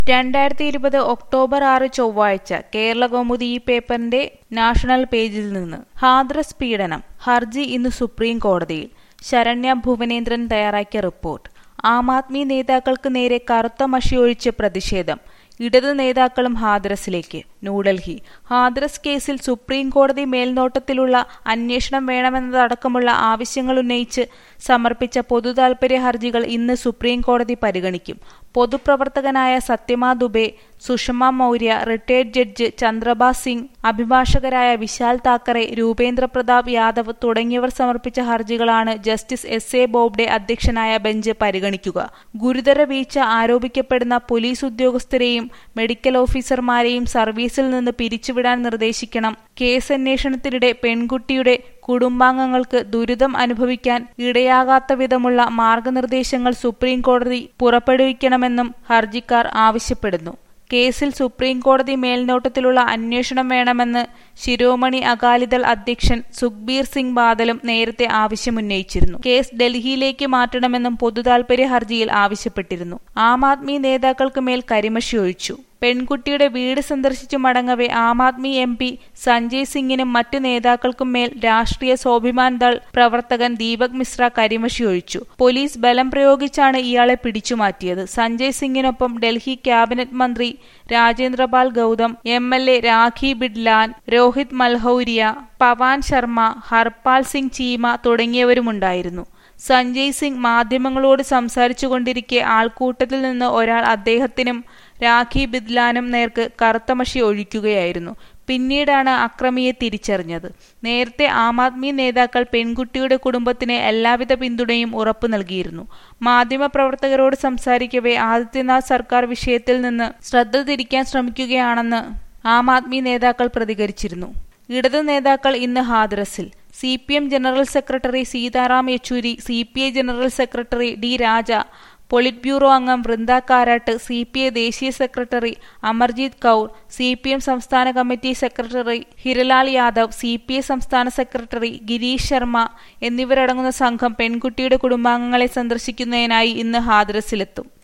രണ്ടായിരത്തി ഇരുപത് ഒക്ടോബർ ആറ് ചൊവ്വാഴ്ച കേരളകൗമുദി ഈ പേപ്പറിന്റെ നാഷണൽ പേജിൽ നിന്ന് ഹാദ്രസ് പീഡനം ഹർജി ഇന്ന് സുപ്രീം കോടതിയിൽ ശരണ്യ ഭുവനേന്ദ്രൻ തയ്യാറാക്കിയ റിപ്പോർട്ട് ആം ആദ്മി നേതാക്കൾക്ക് നേരെ കറുത്ത മഷിയൊഴിച്ച് പ്രതിഷേധം ഇടത് നേതാക്കളും ഹാദ്രസിലേക്ക് ന്യൂഡൽഹി ഹാദ്രസ് കേസിൽ സുപ്രീം കോടതി മേൽനോട്ടത്തിലുള്ള അന്വേഷണം വേണമെന്നതടക്കമുള്ള ആവശ്യങ്ങൾ ഉന്നയിച്ച് സമർപ്പിച്ച പൊതുതാൽപര്യ ഹർജികൾ ഇന്ന് സുപ്രീം കോടതി പരിഗണിക്കും പൊതുപ്രവർത്തകനായ സത്യമാ ദുബെ സുഷമ മൗര്യ റിട്ടയർഡ് ജഡ്ജ് ചന്ദ്രബാസ് സിംഗ് അഭിഭാഷകരായ വിശാൽ താക്കറെ രൂപേന്ദ്ര പ്രതാപ് യാദവ് തുടങ്ങിയവർ സമർപ്പിച്ച ഹർജികളാണ് ജസ്റ്റിസ് എസ് എ ബോബ്ഡെ അധ്യക്ഷനായ ബെഞ്ച് പരിഗണിക്കുക ഗുരുതര വീഴ്ച ആരോപിക്കപ്പെടുന്ന പോലീസ് ഉദ്യോഗസ്ഥരെയും മെഡിക്കൽ ഓഫീസർമാരെയും സർവീസിൽ നിന്ന് പിരിച്ചുവിടാൻ നിർദ്ദേശിക്കണം കേസന്വേഷണത്തിനിടെ പെൺകുട്ടിയുടെ കുടുംബാംഗങ്ങൾക്ക് ദുരിതം അനുഭവിക്കാൻ ഇടയാകാത്ത വിധമുള്ള മാർഗനിർദ്ദേശങ്ങൾ സുപ്രീം കോടതി പുറപ്പെടുവിക്കണമെന്നും ഹർജിക്കാർ ആവശ്യപ്പെടുന്നു കേസിൽ സുപ്രീം കോടതി മേൽനോട്ടത്തിലുള്ള അന്വേഷണം വേണമെന്ന് ശിരോമണി അകാലിദൾ അധ്യക്ഷൻ സുഖ്ബീർ സിംഗ് ബാദലും നേരത്തെ ആവശ്യമുന്നയിച്ചിരുന്നു കേസ് ഡൽഹിയിലേക്ക് മാറ്റണമെന്നും പൊതുതാൽപര്യ ഹർജിയിൽ ആവശ്യപ്പെട്ടിരുന്നു ആം ആദ്മി നേതാക്കൾക്ക് മേൽ കരിമഷി ഒഴിച്ചു പെൺകുട്ടിയുടെ വീട് സന്ദർശിച്ചു മടങ്ങവെ ആം ആദ്മി എം പി സഞ്ജയ് സിംഗിനും മറ്റു നേതാക്കൾക്കും മേൽ രാഷ്ട്രീയ സ്വാഭിമാൻ ദൾ പ്രവർത്തകൻ ദീപക് മിശ്ര കരിമഷി ഒഴിച്ചു പോലീസ് ബലം പ്രയോഗിച്ചാണ് ഇയാളെ പിടിച്ചുമാറ്റിയത് സഞ്ജയ് സിംഗിനൊപ്പം ഡൽഹി ക്യാബിനറ്റ് മന്ത്രി Rajendrapal Gautam M L A Rakhi Bidlan Rohit Mehraulia Pawan Sharma Harpal Singh Cheema തുടങ്ങിയവരുമുണ്ടായിരുന്നു സഞ്ജയ് സിംഗ് മാധ്യമങ്ങളോട് സംസാരിച്ചുകൊണ്ടിരിക്കെ ആൾക്കൂട്ടത്തിൽ നിന്ന് ഒരാൾ അദ്ദേഹത്തിനും രാഖി ബിദ്ലാനും നേർക്ക് കറുത്തമഷി ഒഴിക്കുകയായിരുന്നു പിന്നീടാണ് അക്രമിയെ തിരിച്ചറിഞ്ഞത് നേരത്തെ ആം ആദ്മി നേതാക്കൾ പെൺകുട്ടിയുടെ കുടുംബത്തിന് എല്ലാവിധ പിന്തുണയും ഉറപ്പു നൽകിയിരുന്നു മാധ്യമപ്രവർത്തകരോട് സംസാരിക്കവേ ആദിത്യനാഥ് സർക്കാർ വിഷയത്തിൽ നിന്ന് ശ്രദ്ധ തിരിക്കാൻ ശ്രമിക്കുകയാണെന്ന് ആം ആദ്മി നേതാക്കൾ പ്രതികരിച്ചിരുന്നു ഇടതു നേതാക്കൾ ഇന്ന് ഹാദ്രസിൽ C P M general secretary Sitaram Yechury C P I general secretary D Raja polit bureau അംഗം Brinda Karat C P I ദേശീയ secretary Amarjeet Kaur C P M സംസ്ഥാന committee secretary Hiralal Yadav C P I സംസ്ഥാന സെക്രട്ടറി ഗിരീഷ് ശർമ്മ എന്നിവരടങ്ങുന്ന സംഘം പെൺകുട്ടിയുടെ കുടുംബാംഗങ്ങളെ സന്ദർശിക്കുന്നതിനായി ഇന്ന് ഹാദ്രസിലെത്തും